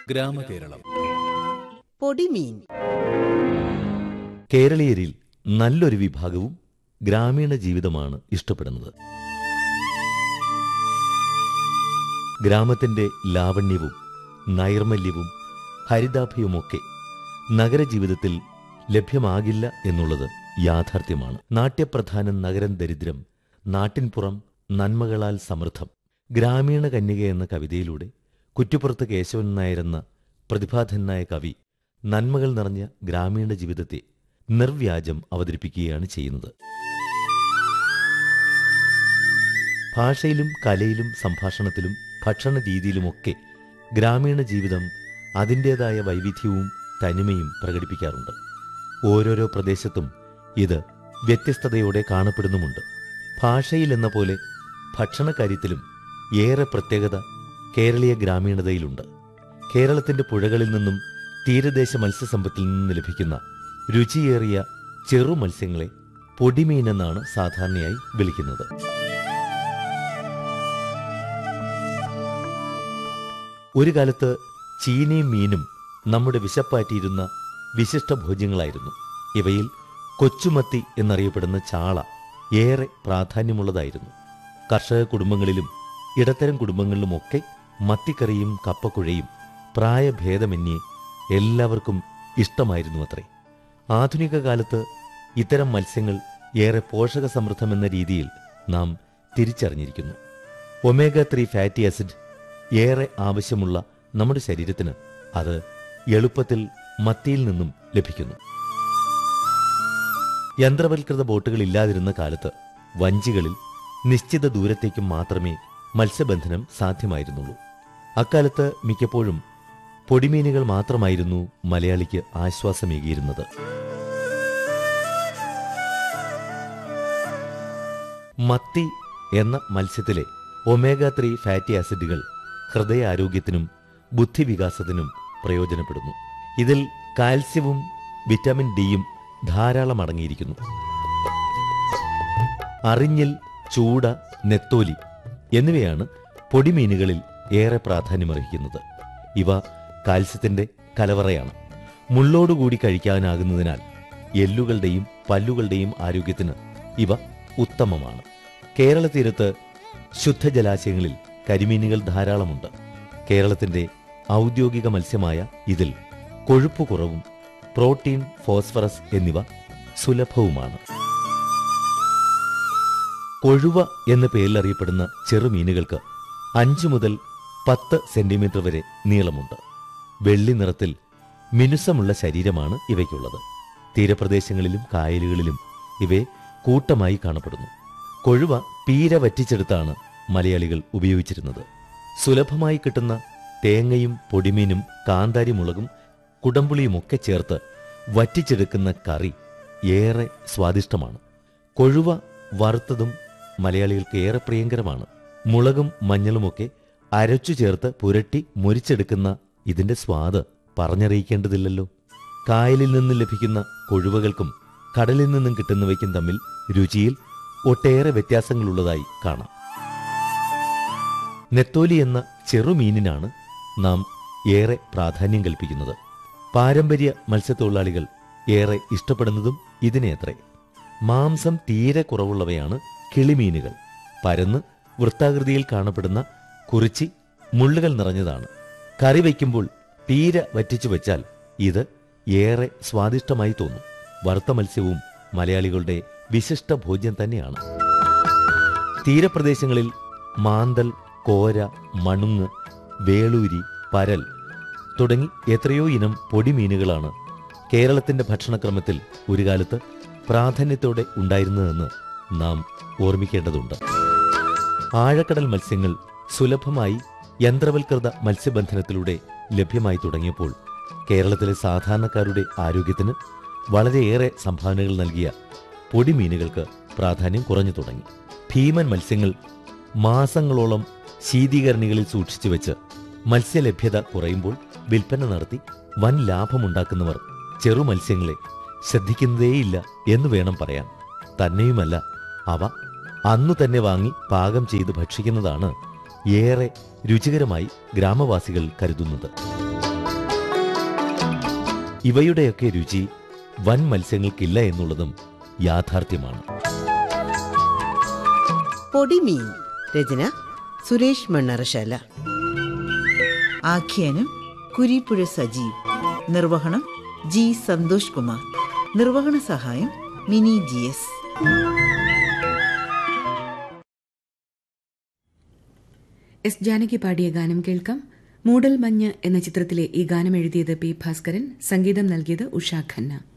ഗ്രാമകേരളം പൊടിമീൻ കേരളീയരിൽ നല്ലൊരു വിഭാഗവും ഗ്രാമീണ ജീവിതമാണ് ഇഷ്ടപ്പെടുന്നത് ഗ്രാമത്തിന്റെ ലാവണ്യവും നൈർമല്യവും ഹരിതാഭയുമൊക്കെ നഗരജീവിതത്തിൽ ലഭ്യമാകില്ല എന്നുള്ളത് യാഥാർത്ഥ്യമാണ് നാട്യപ്രധാനം നഗരം ദരിദ്രം നാട്ടിൻപുറം നന്മകളാൽ സമൃദ്ധം ഗ്രാമീണ കന്യക എന്ന കവിതയിലൂടെ കുറ്റിപ്പുറത്ത് കേശവൻ നായരെന്ന പ്രതിഭാധനായ കവി നന്മകൾ നിറഞ്ഞ ഗ്രാമീണ ജീവിതത്തെ നിർവ്യാജം അവതരിപ്പിക്കുകയാണ് ചെയ്യുന്നത് ഭാഷയിലും കലയിലും സംഭാഷണത്തിലും ഭക്ഷണ രീതിയിലുമൊക്കെ ഗ്രാമീണ ജീവിതം അതിൻ്റെതായ വൈവിധ്യവും തനിമയും പ്രകടിപ്പിക്കാറുണ്ട് ഓരോരോ പ്രദേശത്തും ഇത് വ്യത്യസ്തതയോടെ കാണപ്പെടുന്നുമുണ്ട് ഭാഷയിൽ എന്ന പോലെ ഭക്ഷണകാര്യത്തിലും ഏറെ പ്രത്യേകത കേരളീയ ഗ്രാമീണതയിലുണ്ട് കേരളത്തിന്റെ പുഴകളിൽ നിന്നും തീരദേശ മത്സ്യസമ്പത്തിൽ നിന്ന് ലഭിക്കുന്ന രുചിയേറിയ ചെറു മത്സ്യങ്ങളെ പൊടിമീൻ എന്നാണ് സാധാരണയായി വിളിക്കുന്നത് ഒരു കാലത്ത് ചീനയും മീനും നമ്മുടെ വിശപ്പാറ്റിയിരുന്ന വിശിഷ്ട ഭോജ്യങ്ങളായിരുന്നു ഇവയിൽ കൊച്ചുമത്തി എന്നറിയപ്പെടുന്ന ചാള ഏറെ പ്രാധാന്യമുള്ളതായിരുന്നു കർഷക കുടുംബങ്ങളിലും ഇടത്തരം കുടുംബങ്ങളിലുമൊക്കെ മത്തിക്കറിയും കപ്പക്കുഴയും പ്രായഭേദമന്യേ എല്ലാവർക്കും ഇഷ്ടമായിരുന്നു അത്രേ ആധുനിക കാലത്ത് ഇത്തരം മത്സ്യങ്ങൾ ഏറെ പോഷക സമൃദ്ധമെന്ന രീതിയിൽ നാം തിരിച്ചറിഞ്ഞിരിക്കുന്നു ഒമേഗ ത്രീ ഫാറ്റി ആസിഡ് ഏറെ ആവശ്യമുള്ള നമ്മുടെ ശരീരത്തിന് അത് എളുപ്പത്തിൽ മത്തിയിൽ നിന്നും ലഭിക്കുന്നു യന്ത്രവൽകൃത ബോട്ടുകൾ ഇല്ലാതിരുന്ന കാലത്ത് വഞ്ചികളിൽ നിശ്ചിത ദൂരത്തേക്കും മാത്രമേ മത്സ്യബന്ധനം സാധ്യമായിരുന്നുള്ളൂ അക്കാലത്ത് മിക്കപ്പോഴും പൊടിമീനുകൾ മാത്രമായിരുന്നു മലയാളിക്ക് ആശ്വാസമേകിയിരുന്നത് മത്തി എന്ന മത്സ്യത്തിലെ ഒമേഗ ത്രീ ഫാറ്റി ആസിഡുകൾ ഹൃദയാരോഗ്യത്തിനും ബുദ്ധിവികാസത്തിനും പ്രയോജനപ്പെടുന്നു ഇതിൽ കാൽസ്യവും വിറ്റാമിൻ ഡിയും ധാരാളം അടങ്ങിയിരിക്കുന്നു അറിഞ്ഞിൽ ചൂട നെത്തോലി എന്നിവയാണ് പൊടിമീനുകളിൽ ഏറെ പ്രാധാന്യമർഹിക്കുന്നത് ഇവ കാൽസ്യത്തിന്റെ കലവറയാണ് മുള്ളോടുകൂടി കഴിക്കാനാകുന്നതിനാൽ എല്ലുകളുടെയും പല്ലുകളുടെയും ആരോഗ്യത്തിന് ഇവ ഉത്തമമാണ് കേരള തീരത്ത് ശുദ്ധജലാശയങ്ങളിൽ കരിമീനുകൾ ധാരാളമുണ്ട് കേരളത്തിന്റെ ഔദ്യോഗിക മത്സ്യമായ ഇതിൽ കൊഴുപ്പ് കുറവും പ്രോട്ടീൻ ഫോസ്ഫറസ് എന്നിവ സുലഭവുമാണ് കൊഴുവ എന്ന പേരിൽ അറിയപ്പെടുന്ന ചെറുമീനുകൾക്ക് അഞ്ചു മുതൽ പത്ത് സെന്റിമീറ്റർ വരെ നീളമുണ്ട് വെള്ളി നിറത്തിൽ മിനുസമുള്ള ശരീരമാണ് ഇവയ്ക്കുള്ളത് തീരപ്രദേശങ്ങളിലും കായലുകളിലും ഇവയെ കൂട്ടമായി കാണപ്പെടുന്നു കൊഴുവ പീര വറ്റിച്ചെടുത്താണ് മലയാളികൾ ഉപയോഗിച്ചിരുന്നത് സുലഭമായി കിട്ടുന്ന തേങ്ങയും പൊടിമീനും കാന്താരി മുളകും കുടംപുളിയുമൊക്കെ ചേർത്ത് വറ്റിച്ചെടുക്കുന്ന കറി ഏറെ സ്വാദിഷ്ടമാണ് കൊഴുവ വറുത്തതും മലയാളികൾക്ക് ഏറെ പ്രിയങ്കരമാണ് മുളകും മഞ്ഞളുമൊക്കെ അരച്ചു ചേർത്ത് പുരട്ടി മുരിച്ചെടുക്കുന്ന ഇതിന്റെ സ്വാദ് പറഞ്ഞറിയിക്കേണ്ടതില്ലല്ലോ കായലിൽ നിന്ന് ലഭിക്കുന്ന കൊഴുവകൾക്കും കടലിൽ നിന്നും കിട്ടുന്നവയ്ക്കും തമ്മിൽ രുചിയിൽ ഒട്ടേറെ വ്യത്യാസങ്ങളുള്ളതായി കാണാം നെത്തോലി എന്ന ചെറുമീനിനാണ് നാം ഏറെ പ്രാധാന്യം കൽപ്പിക്കുന്നത് പാരമ്പര്യ മത്സ്യത്തൊഴിലാളികൾ ഏറെ ഇഷ്ടപ്പെടുന്നതും ഇതിനെത്രേ മാംസം തീരെ കുറവുള്ളവയാണ് കിളിമീനുകൾ പരന്ന് വൃത്താകൃതിയിൽ കാണപ്പെടുന്ന കുറിച്ചി മുള്ളുകൾ നിറഞ്ഞതാണ് കറി വയ്ക്കുമ്പോൾ തീരെ വറ്റിച്ചു വെച്ചാൽ ഇത് ഏറെ സ്വാദിഷ്ടമായി തോന്നും വറുത്ത മത്സ്യവും മലയാളികളുടെ വിശിഷ്ട ഭോജ്യം തന്നെയാണ് തീരപ്രദേശങ്ങളിൽ മാന്തൽ കോര മണുങ്ങ് വേളൂരി പരൽ തുടങ്ങി എത്രയോ ഇനം പൊടിമീനുകളാണ് കേരളത്തിന്റെ ഭക്ഷണക്രമത്തിൽ ഒരു കാലത്ത് പ്രാധാന്യത്തോടെ ഉണ്ടായിരുന്നതെന്ന് നാം ഓർമ്മിക്കേണ്ടതുണ്ട് ആഴക്കടൽ മത്സ്യങ്ങൾ സുലഭമായി യന്ത്രവൽകൃത മത്സ്യബന്ധനത്തിലൂടെ ലഭ്യമായി തുടങ്ങിയപ്പോൾ കേരളത്തിലെ സാധാരണക്കാരുടെ ആരോഗ്യത്തിന് വളരെയേറെ സംഭാവനകൾ നൽകിയ പൊടിമീനുകൾക്ക് പ്രാധാന്യം കുറഞ്ഞു തുടങ്ങി ഭീമൻ മത്സ്യങ്ങൾ മാസങ്ങളോളം ശീതീകരണികളിൽ സൂക്ഷിച്ചു വെച്ച് മത്സ്യലഭ്യത കുറയുമ്പോൾ വിൽപ്പന നടത്തി വൻ ലാഭമുണ്ടാക്കുന്നവർ ചെറു മത്സ്യങ്ങളെ ശ്രദ്ധിക്കുന്നതേയില്ല എന്ന് വേണം പറയാൻ തന്നെയുമല്ല അവ അന്നു തന്നെ വാങ്ങി പാകം ചെയ്ത് ഭക്ഷിക്കുന്നതാണ് ഏറെ രുചികരമായി ഗ്രാമവാസികൾ കരുതുന്നത് ഇവയുടെയൊക്കെ രുചി വൻ മത്സ്യങ്ങൾക്കില്ല എന്നുള്ളതും യാഥാർത്ഥ്യമാണ് പൊടിമീൻ രചന സുരേഷ് മണ്ണറശാല ആഖ്യാനം കുരിപ്പുഴ സജീവ് നിർവഹണം ജി സന്തോഷ് കുമാർ നിർവഹണ സഹായം Mini G S S Janaki പാടിയ ഗാനം കേൾക്കാം മൂടൽ മഞ്ഞ് എന്ന ചിത്രത്തിലെ ഈ ഗാനം എഴുതിയത് പി ഭാസ്കരൻ സംഗീതം നൽകിയത് ഉഷാ ഖന്ന